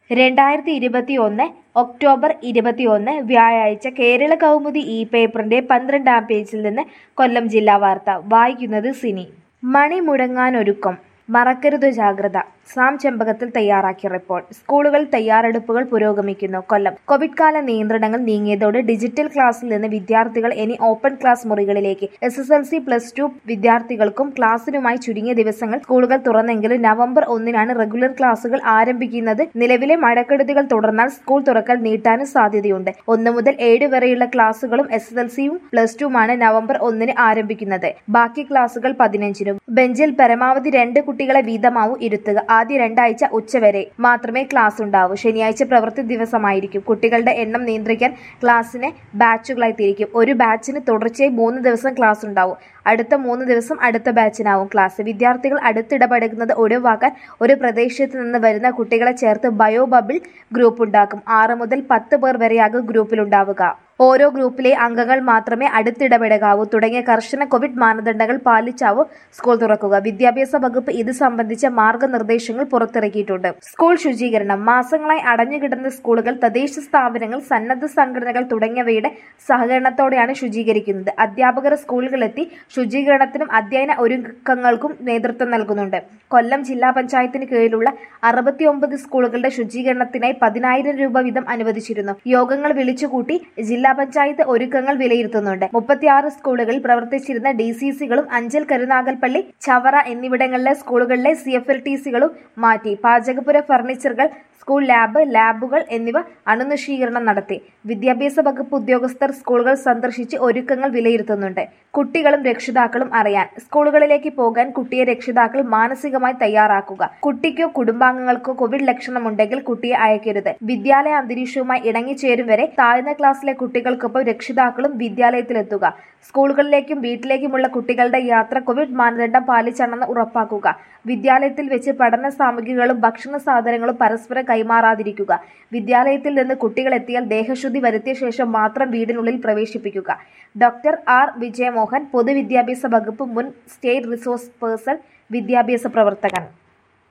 രണ്ടായിരത്തി ഇരുപത്തി ഒന്ന് ഒക്ടോബർ ഇരുപത്തിയൊന്ന് വ്യാഴാഴ്ച കേരള കൗമുദി ഇ പേപ്പറിന്റെ പന്ത്രണ്ടാം പേജിൽ നിന്ന് കൊല്ലം ജില്ലാ വാർത്ത വായിക്കുന്നത് സിനി മണി മുടങ്ങാനൊരുക്കം മറക്കരുത് ജാഗ്രത സാം ചെമ്പകത്തിൽ തയ്യാറാക്കിയ റിപ്പോർട്ട് സ്കൂളുകൾ തയ്യാറെടുപ്പുകൾ പുരോഗമിക്കുന്നു കൊല്ലം കോവിഡ് കാല നിയന്ത്രണങ്ങൾ നീങ്ങിയതോടെ ഡിജിറ്റൽ ക്ലാസ്സിൽ നിന്ന് വിദ്യാർത്ഥികൾ ഇനി ഓപ്പൺ ക്ലാസ് മുറികളിലേക്ക് S S L C plus two വിദ്യാർത്ഥികൾക്കും ക്ലാസ്സിനുമായി ചുരുങ്ങിയ ദിവസങ്ങൾ സ്കൂളുകൾ തുറന്നെങ്കിലും നവംബർ ഒന്നിനാണ് റെഗുലർ ക്ലാസുകൾ ആരംഭിക്കുന്നത് നിലവിലെ മഴക്കെടുതികൾ തുടർന്നാൽ സ്കൂൾ തുറക്കൽ നീട്ടാനും സാധ്യതയുണ്ട് ഒന്ന് മുതൽ ഏഴ് വരെയുള്ള ക്ലാസുകളും എസ് എസ് എൽ സിയും പ്ലസ് ടുമാണ് നവംബർ ഒന്നിന് ആരംഭിക്കുന്നത് ബാക്കി ക്ലാസുകൾ പതിനഞ്ചിനും ബെഞ്ചിൽ പരമാവധി രണ്ട് കുട്ടികളെ വീതമാവും ഇരുത്തുക ആദ്യ രണ്ടാഴ്ച ഉച്ചവരെ മാത്രമേ ക്ലാസ് ഉണ്ടാവൂ ശനിയാഴ്ച പ്രവൃത്തി ദിവസമായിരിക്കും കുട്ടികളുടെ എണ്ണം നിയന്ത്രിക്കാൻ ക്ലാസ്സിനെ ബാച്ചുകളായി തിരിക്കും ഒരു ബാച്ചിന് തുടർച്ചയായി മൂന്ന് ദിവസം ക്ലാസ് ഉണ്ടാവും അടുത്ത മൂന്ന് ദിവസം അടുത്ത ബാച്ചിനാവും ക്ലാസ് വിദ്യാർത്ഥികൾ അടുത്തിടപഴകുന്നത് ഒഴിവാക്കാൻ ഒരു പ്രദേശത്ത് നിന്ന് വരുന്ന കുട്ടികളെ ചേർത്ത് ബയോ ബബിൾ ഗ്രൂപ്പ് ഉണ്ടാക്കും ആറ് മുതൽ പത്ത് പേർ വരെയാകും ഗ്രൂപ്പിലുണ്ടാവുക ഓരോ ഗ്രൂപ്പിലെ അംഗങ്ങൾ മാത്രമേ അടുത്തിടപെടകാവൂ തുടങ്ങിയ കർശന കോവിഡ് മാനദണ്ഡങ്ങൾ പാലിച്ചാവൂ സ്കൂൾ തുറക്കുക വിദ്യാഭ്യാസ വകുപ്പ് ഇത് സംബന്ധിച്ച മാർഗനിർദ്ദേശങ്ങൾ പുറത്തിറക്കിയിട്ടുണ്ട് സ്കൂൾ ശുചീകരണം മാസങ്ങളായി അടഞ്ഞുകിടന്ന സ്കൂളുകൾ തദ്ദേശ സ്ഥാപനങ്ങൾ സന്നദ്ധ സംഘടനകൾ തുടങ്ങിയവയുടെ സഹകരണത്തോടെയാണ് ശുചീകരിക്കുന്നത് അധ്യാപകർ സ്കൂളുകളെത്തി ശുചീകരണത്തിനും അധ്യയന ഒരുക്കങ്ങൾക്കും നേതൃത്വം നൽകുന്നുണ്ട് കൊല്ലം ജില്ലാ പഞ്ചായത്തിന് കീഴിലുള്ള അറുപത്തിയൊമ്പത് സ്കൂളുകളുടെ ശുചീകരണത്തിനായി പതിനായിരം രൂപ വീതം അനുവദിച്ചിരുന്നു യോഗങ്ങൾ വിളിച്ചുകൂട്ടി ജില്ലാ പഞ്ചായത്ത് ഒരുക്കങ്ങൾ വിലയിരുത്തുന്നുണ്ട് മുപ്പത്തിയാറ് സ്കൂളുകളിൽ പ്രവർത്തിച്ചിരുന്ന ഡി സി സികളും അഞ്ചൽ കരുനാഗൽപ്പള്ളി ചവറ എന്നിവിടങ്ങളിലെ സ്കൂളുകളിലെ സി എഫ് എൽ ടി സികളും മാറ്റി പാചകപുര ഫർണിച്ചറുകൾ സ്കൂൾ ലാബ് ലാബുകൾ എന്നിവ അണുനശീകരണം നടത്തി വിദ്യാഭ്യാസ വകുപ്പ് ഉദ്യോഗസ്ഥർ സ്കൂളുകൾ സന്ദർശിച്ച് ഒരുക്കങ്ങൾ വിലയിരുത്തുന്നുണ്ട് കുട്ടികളും രക്ഷിതാക്കളും അറിയാൻ സ്കൂളുകളിലേക്ക് പോകാൻ കുട്ടിയെ രക്ഷിതാക്കൾ മാനസികമായി തയ്യാറാക്കുക കുട്ടിക്കോ കുടുംബാംഗങ്ങൾക്കോ കോവിഡ് ലക്ഷണമുണ്ടെങ്കിൽ കുട്ടിയെ അയക്കരുത് വിദ്യാലയ അന്തരീക്ഷവുമായി ഇണങ്ങിച്ചേരും വരെ താഴ്ന്ന ക്ലാസ്സിലെ കുട്ടികൾക്കൊപ്പം രക്ഷിതാക്കളും വിദ്യാലയത്തിലെത്തുക സ്കൂളുകളിലേക്കും വീട്ടിലേക്കുമുള്ള കുട്ടികളുടെ യാത്ര കോവിഡ് മാനദണ്ഡം പാലിച്ചാണെന്ന് ഉറപ്പാക്കുക വിദ്യാലയത്തിൽ വെച്ച് പഠന സാമഗ്രികളും ഭക്ഷണ സാധനങ്ങളും പരസ്പരം കൈമാറാതിരിക്കുക വിദ്യാലയത്തിൽ നിന്ന് കുട്ടികൾ എത്തിയാൽ ദേഹശുദ്ധി വരുത്തിയ ശേഷം മാത്രം വീടിനുള്ളിൽ പ്രവേശിപ്പിക്കുക ഡോക്ടർ ആർ വിജയമോഹൻ പൊതുവിദ്യാഭ്യാസ വകുപ്പ് മുൻ സ്റ്റേറ്റ് റിസോഴ്സ് പേഴ്സൺ വിദ്യാഭ്യാസ പ്രവർത്തകൻ